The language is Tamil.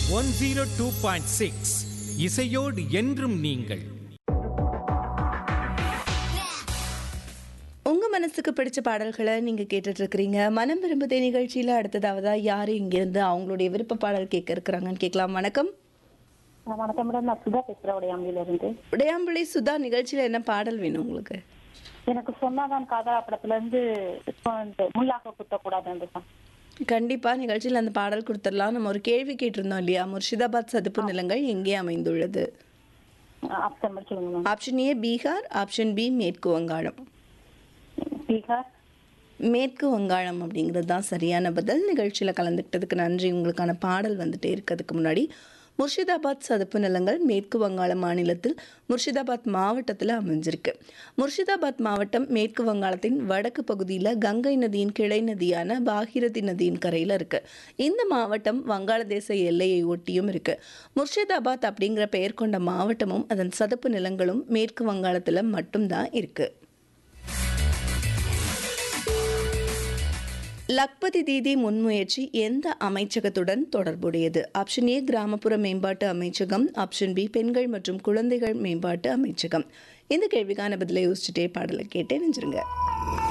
One zero two point six இசையோடு என்றும் நீங்கள் உங்க மனசுக்கு பிடிச்ச பாடல்களை நீங்க கேட்டுட்டு இருக்கிறீங்க மனம் விரும்புதே நிகழ்ச்சியில அடுத்ததாவதா யாரு இங்கிருந்து அவங்களுடைய விருப்ப பாடல் கேட்க இருக்கிறாங்கன்னு கேட்கலாம் வணக்கம் ஆ, வணக்கம் மேடம் நான் சுதா பேசுறேன் உடையாம்பில இருந்து உடையாம்புலி சுதா நிகழ்ச்சியில என்ன பாடல் வேணும் உங்களுக்கு எனக்கு சொன்னாதான் காதலா படத்துல இருந்து இப்போ இந்த முள்ளாக குத்தக்கூடாது அந்த song. கண்டிப்பா நிகழ்ச்சியில் அந்த பாடல் கொடுத்துடலாம் நம்ம ஒரு கேள்வி கேட்டிருந்தோம் இல்லையா முர்ஷிதாபாத் சதுப்பு நிலங்கள் எங்கே அமைந்துள்ளது ஆ, ஆப்ஷன் மட்டும் சொல்லுங்க ma'am option A Bihar option B மேற்கு வங்காளம் பீகார் மேற்கு வங்காளம் அப்படிங்கிறது தான் சரியான பதில் நிகழ்ச்சியில் கலந்துக்கிட்டதுக்கு நன்றி உங்களுக்கான பாடல் வந்துட்டே இருக்கிறதுக்கு முன்னாடி முர்ஷிதாபாத் சதுப்பு நிலங்கள் மேற்கு வங்காள மாநிலத்தில் முர்ஷிதாபாத் மாவட்டத்தில் அமைஞ்சிருக்கு முர்ஷிதாபாத் மாவட்டம் மேற்கு வங்காளத்தின் வடக்கு பகுதியில் கங்கை நதியின் கிளை நதியான பாகீரதி நதியின் கரையில் இருக்கு இந்த மாவட்டம் வங்காளதேச எல்லையை ஒட்டியும் இருக்கு முர்ஷிதாபாத் அப்படிங்கிற பெயர் கொண்ட மாவட்டமும் அதன் சதுப்பு நிலங்களும் மேற்கு வங்காளத்தில் மட்டும்தான் இருக்குது லக்பதி தீதி முன்முயற்சி எந்த அமைச்சகத்துடன் தொடர்புடையது ஆப்ஷன் ஏ கிராமப்புற மேம்பாட்டு அமைச்சகம் ஆப்ஷன் பி பெண்கள் மற்றும் குழந்தைகள் மேம்பாட்டு அமைச்சகம் இந்த கேள்விக்கான பதிலை யோசிச்சுட்டே பாடலை கேட்டே நெஞ்சிருங்க